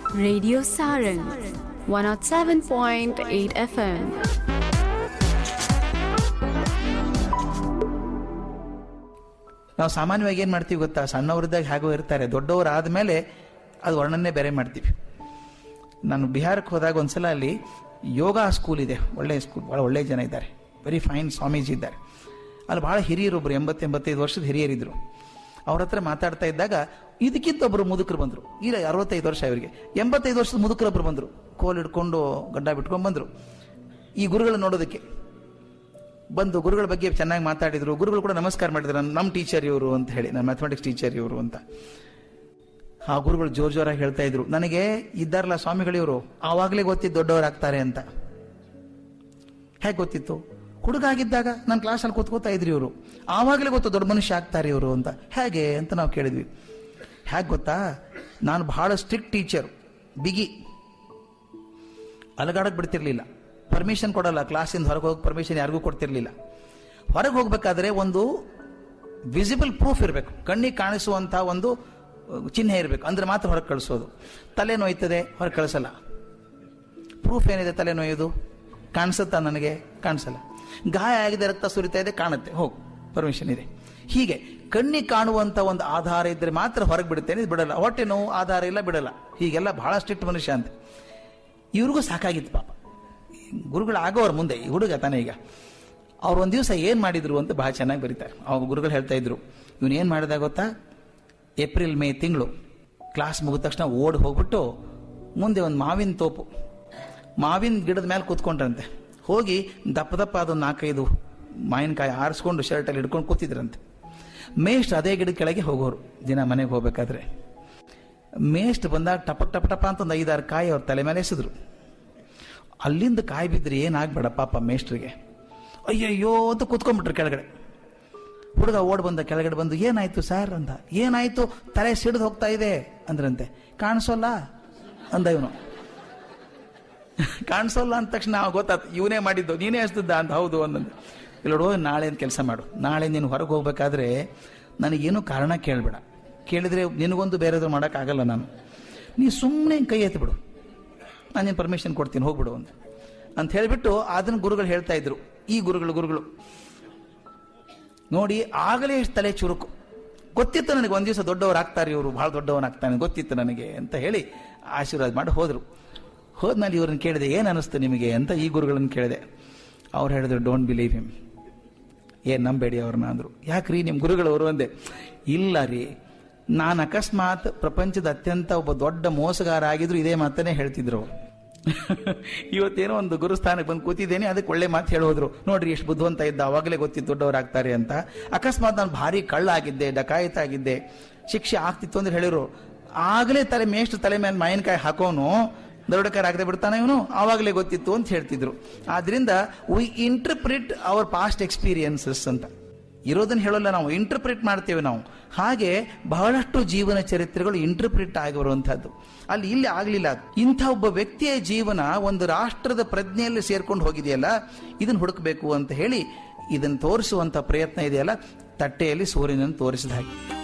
Radio Saran 107.8 FM. ನಾವು ಸಾಮಾನ್ಯವಾಗಿ ಏನು ಮಾಡ್ತೀವಿ ಗೊತ್ತಾ ಸಣ್ಣವರಿದ್ದಾಗ ಹೇಗೋ ಇರ್ತಾರೆ ದೊಡ್ಡವರು ಆದಮೇಲೆ ಅದು ವರ್ಣನೆ ಬೇರೆ ಮಾಡ್ತೀವಿ ನಾನು ಬಿಹಾರಕ್ಕೆ ಹೋದಾಗ ಒಂದ್ಸಲ ಅಲ್ಲಿ ಯೋಗ ಸ್ಕೂಲ್ ಇದೆ ಒಳ್ಳೆ ಸ್ಕೂಲ್ ಭಾಳ ಒಳ್ಳೆ ಜನ ಇದ್ದಾರೆ ವೆರಿ ಫೈನ್ ಸ್ವಾಮೀಜಿ ಇದ್ದಾರೆ ಅಲ್ಲಿ ಭಾಳ ಹಿರಿಯರೊಬ್ಬರು ಎಂಬತ್ತು ಎಂಬತ್ತೈದು ವರ್ಷದ ಹಿರಿಯರಿದ್ರು ಅವ್ರ ಹತ್ರ ಮಾತಾಡ್ತಾ ಇದ್ದಾಗ ಇದಕ್ಕಿಂತ ಒಬ್ಬರು ಮುದುಕರು ಬಂದರು ಇಲ್ಲ ಅರವತ್ತೈದು ವರ್ಷ ಅವರಿಗೆ ಎಂಬತ್ತೈದು ವರ್ಷದ ಮುದುಕರೊಬ್ಬರು ಬಂದರು ಕೋಲ್ ಹಿಡ್ಕೊಂಡು ಗಡ್ಡ ಬಿಟ್ಕೊಂಡು ಬಂದರು ಈ ಗುರುಗಳನ್ನ ನೋಡೋದಕ್ಕೆ ಬಂದು ಗುರುಗಳ ಬಗ್ಗೆ ಚೆನ್ನಾಗಿ ಮಾತಾಡಿದ್ರು ಗುರುಗಳು ಕೂಡ ನಮಸ್ಕಾರ ಮಾಡಿದ್ರು ನಮ್ಮ ಟೀಚರ್ ಇವರು ಅಂತ ಹೇಳಿ ನನ್ನ ಮ್ಯಾಥಮೆಟಿಕ್ಸ್ ಟೀಚರ್ ಇವರು ಅಂತ ಆ ಗುರುಗಳು ಜೋರ್ ಜೋರಾಗಿ ಹೇಳ್ತಾ ಇದ್ರು ನನಗೆ ಇದ್ದಾರಲ್ಲ ಸ್ವಾಮಿಗಳಿವರು ಆವಾಗಲೇ ಗೊತ್ತಿದ್ದು ದೊಡ್ಡವರಾಗ್ತಾರೆ ಅಂತ ಹೇಗೆ ಗೊತ್ತಿತ್ತು ಹುಡುಗ ಆಗಿದ್ದಾಗ ನನ್ನ ಕ್ಲಾಸಲ್ಲಿ ಕೂತ್ಕೋತಾ ಇದ್ರಿ ಇವರು ಆವಾಗಲೇ ಗೊತ್ತು ದೊಡ್ಡ ಮನುಷ್ಯ ಆಗ್ತಾರೆ ಇವರು ಅಂತ ಹೇಗೆ ಅಂತ ನಾವು ಕೇಳಿದ್ವಿ ಹೇಗೆ ಗೊತ್ತಾ ನಾನು ಬಹಳ ಸ್ಟ್ರಿಕ್ಟ್ ಟೀಚರ್ ಬಿಗಿ ಅಲಗಾಡಕ್ ಬಿಡ್ತಿರ್ಲಿಲ್ಲ ಪರ್ಮಿಷನ್ ಕೊಡಲ್ಲ ಕ್ಲಾಸಿಂದ ಹೊರಗೆ ಹೋಗಿ ಪರ್ಮಿಷನ್ ಯಾರಿಗೂ ಕೊಡ್ತಿರ್ಲಿಲ್ಲ ಹೊರಗೆ ಹೋಗ್ಬೇಕಾದ್ರೆ ಒಂದು ವಿಸಿಬಲ್ ಪ್ರೂಫ್ ಇರಬೇಕು ಕಣ್ಣಿಗೆ ಕಾಣಿಸುವಂತ ಒಂದು ಚಿಹ್ನೆ ಇರಬೇಕು ಅಂದ್ರೆ ಮಾತ್ರ ಹೊರಗೆ ಕಳಿಸೋದು ತಲೆ ನೋಯ್ತದೆ ಹೊರಗೆ ಕಳಿಸಲ್ಲ ಪ್ರೂಫ್ ಏನಿದೆ ತಲೆ ನೋಯೋದು ಕಾಣಿಸುತ್ತಾ ನನಗೆ ಕಾಣಿಸಲ್ಲ ಗಾಯ ಆಗಿದೆ ರಕ್ತ ಸುರಿತಾ ಇದೆ ಕಾಣುತ್ತೆ ಹೋಗು ಪರ್ಮಿಷನ್ ಇದೆ ಹೀಗೆ ಕಣ್ಣಿಗೆ ಕಾಣುವಂತ ಒಂದು ಆಧಾರ ಇದ್ರೆ ಮಾತ್ರ ಹೊರಗೆ ಬಿಡುತ್ತೇನೆ ಇದು ಬಿಡಲ್ಲ ಹೊಟ್ಟೆ ನೋವು ಆಧಾರ ಇಲ್ಲ ಬಿಡಲ್ಲ ಹೀಗೆಲ್ಲ ಬಹಳ ಸ್ಟ್ರಿಕ್ಟ್ ಮನುಷ್ಯ ಅಂತ ಇವ್ರಿಗೂ ಸಾಕಾಗಿತ್ತು ಪಾಪ ಗುರುಗಳು ಆಗೋರು ಮುಂದೆ ಈ ಹುಡುಗ ತಾನೇ ಈಗ ಅವ್ರು ಒಂದು ದಿವಸ ಏನು ಮಾಡಿದ್ರು ಅಂತ ಬಹಳ ಚೆನ್ನಾಗಿ ಬರೀತಾರೆ ಅವ್ರ ಗುರುಗಳು ಹೇಳ್ತಾ ಇದ್ರು ಇವನು ಏನು ಮಾಡಿದ ಗೊತ್ತಾ ಏಪ್ರಿಲ್ ಮೇ ತಿಂಗಳು ಕ್ಲಾಸ್ ಮುಗಿದ ತಕ್ಷಣ ಓಡಿ ಹೋಗ್ಬಿಟ್ಟು ಮುಂದೆ ಒಂದು ಮಾವಿನ ತೋಪು ಮಾವಿನ ಗಿಡದ ಮೇಲೆ ಕೂತ್ಕೊಂಡ್ರಂತೆ ಹೋಗಿ ದಪ್ಪ ದಪ್ಪ ಅದೊಂದು ನಾಲ್ಕೈದು ಮಾವಿನಕಾಯಿ ಆರಿಸ್ಕೊಂಡು ಶರ್ಟಲ್ಲಿ ಹಿಡ್ಕೊಂಡು ಕೂತಿದ್ರಂತೆ ಮೇಷ್ಟ್ ಅದೇ ಗಿಡದ ಕೆಳಗೆ ಹೋಗೋರು ದಿನ ಮನೆಗೆ ಹೋಗ್ಬೇಕಾದ್ರೆ ಮೇಷ್ಟ್ ಬಂದಾಗ ಟಪ ಟಪ ಟಪ ಅಂತ ಒಂದು ಐದಾರು ಕಾಯಿ ಅವ್ರ ತಲೆ ಮೇಲೆ ಎಸೆದ್ರು ಅಲ್ಲಿಂದ ಕಾಯಿ ಬಿದ್ದರೆ ಏನಾಗ್ಬೇಡ ಪಾಪ ಮೇಷ್ಟ್ರಿಗೆ ಅಯ್ಯಯ್ಯೋ ಅಂತ ಕೂತ್ಕೊಂಡ್ಬಿಟ್ರು ಕೆಳಗಡೆ ಹುಡುಗ ಓಡ್ ಬಂದ ಕೆಳಗಡೆ ಬಂದು ಏನಾಯ್ತು ಸರ್ ಅಂತ ಏನಾಯ್ತು ತಲೆ ಸಿಡಿದು ಹೋಗ್ತಾ ಇದೆ ಅಂದ್ರಂತೆ ಕಾಣಿಸೋಲ್ಲ ಅಂದ ಇವನು ಕಾಣಿಸೋಲ್ಲ ಅಂದ ತಕ್ಷಣ ನಾವು ಗೊತ್ತಾಯ್ತು ಇವನೇ ಮಾಡಿದ್ದು ನೀನೇ ಹಚ್ತಿದ್ದ ಅಂತ ಹೌದು ಅಂದಂದು ಇಲ್ಲೋಡು ನಾಳೆ ಕೆಲಸ ಮಾಡು ನಾಳೆ ನೀನು ಹೊರಗೆ ಹೋಗ್ಬೇಕಾದ್ರೆ ನನಗೇನು ಕಾರಣ ಕೇಳಬೇಡ ಕೇಳಿದ್ರೆ ನಿನಗೊಂದು ಬೇರೆದು ಮಾಡೋಕ್ಕಾಗಲ್ಲ ನಾನು ನೀ ಸುಮ್ಮನೆ ಕೈ ಎತ್ತಿ ಬಿಡು ನಾನು ನಿನ್ನ ಪರ್ಮಿಷನ್ ಕೊಡ್ತೀನಿ ಹೋಗ್ಬಿಡು ಅಂತ ಅಂತ ಹೇಳಿಬಿಟ್ಟು ಅದನ್ನ ಗುರುಗಳು ಹೇಳ್ತಾ ಇದ್ರು ಈ ಗುರುಗಳು ಗುರುಗಳು ನೋಡಿ ಆಗಲೇ ಇಷ್ಟು ತಲೆ ಚುರುಕು ಗೊತ್ತಿತ್ತು ನನಗೆ ಒಂದು ದಿವಸ ದೊಡ್ಡವರಾಗ್ತಾರೆ ಇವರು ಭಾಳ ದೊಡ್ಡವನಾಗ್ತಾನೆ ಗೊತ್ತಿತ್ತು ನನಗೆ ಅಂತ ಹೇಳಿ ಆಶೀರ್ವಾದ ಮಾಡಿ ಹೋದರು ಹೋದ್ಮೇಲೆ ಇವ್ರನ್ನ ಕೇಳಿದೆ ಏನು ಅನಿಸ್ತು ನಿಮಗೆ ಅಂತ ಈ ಗುರುಗಳನ್ನ ಕೇಳಿದೆ ಅವ್ರು ಹೇಳಿದ್ರು ಡೋಂಟ್ ಬಿಲೀವ್ ಹಿಮ್ ಏನ್ ನಂಬೇಡಿ ಅವ್ರನ್ನ ಅಂದ್ರು ಯಾಕ್ರಿ ನಿಮ್ಮ ಗುರುಗಳವರು ಅಂದೆ ಇಲ್ಲ ರೀ ನಾನು ಅಕಸ್ಮಾತ್ ಪ್ರಪಂಚದ ಅತ್ಯಂತ ಒಬ್ಬ ದೊಡ್ಡ ಮೋಸಗಾರ ಆಗಿದ್ರು ಇದೇ ಮಾತನ್ನೇ ಹೇಳ್ತಿದ್ರು ಅವ್ರು. ಇವತ್ತೇನೋ ಒಂದು ಗುರುಸ್ಥಾನಕ್ಕೆ ಬಂದು ಕೂತಿದ್ದೇನೆ ಅದಕ್ಕೆ ಒಳ್ಳೆ ಮಾತು ಹೇಳೋದ್ರು ನೋಡ್ರಿ ಎಷ್ಟು ಬುದ್ಧಿವಂತ ಇದ್ದ ಅವಾಗಲೇ ಗೊತ್ತಿತ್ತು ದೊಡ್ಡವರಾಗ್ತಾರೆ ಅಂತ ಅಕಸ್ಮಾತ್ ನಾನು ಭಾರಿ ಕಳ್ಳ ಆಗಿದ್ದೆ ಡಕಾಯಿತ ಆಗಿದ್ದೆ ಶಿಕ್ಷೆ ಆಗ್ತಿತ್ತು ಅಂದ್ರೆ ಹೇಳಿರು ಆಗಲೇ ತಲೆ ಮೇಷ್ಟು ತಲೆ ಮೇಲೆ ಮಾವಿನಕಾಯಿ ಹಾಕೋನು ದರೋಡಕಾರ ಆಗದೆ ಬಿಡ್ತಾನೆ ಇವನು ಆವಾಗಲೇ ಗೊತ್ತಿತ್ತು ಅಂತ ಹೇಳ್ತಿದ್ರು ಆದ್ರಿಂದ we interpret our past experiences ಅಂತ ಇರೋದನ್ನ ಹೇಳೋಲ್ಲ ನಾವು ಇಂಟರ್ಪ್ರಿಟ್ ಮಾಡ್ತೇವೆ ನಾವು ಹಾಗೆ ಬಹಳಷ್ಟು ಜೀವನ ಚರಿತ್ರೆಗಳು ಇಂಟರ್ಪ್ರಿಟ್ ಆಗಿ ಬರುವಂತಹದ್ದು ಅಲ್ಲಿ ಇಲ್ಲಿ ಆಗ್ಲಿಲ್ಲ ಅದು. ಇಂಥ ಒಬ್ಬ ವ್ಯಕ್ತಿಯ ಜೀವನ ಒಂದು ರಾಷ್ಟ್ರದ ಪ್ರಜ್ಞೆಯಲ್ಲಿ ಸೇರ್ಕೊಂಡು ಹೋಗಿದೆಯಲ್ಲ ಇದನ್ನ ಹುಡುಕಬೇಕು ಅಂತ ಹೇಳಿ ಇದನ್ನು ತೋರಿಸುವಂತ ಪ್ರಯತ್ನ ಇದೆಯಲ್ಲ ತಟ್ಟೆಯಲ್ಲಿ ಸೂರ್ಯನನ್ನು ತೋರಿಸಿದ ಹಾಗೆ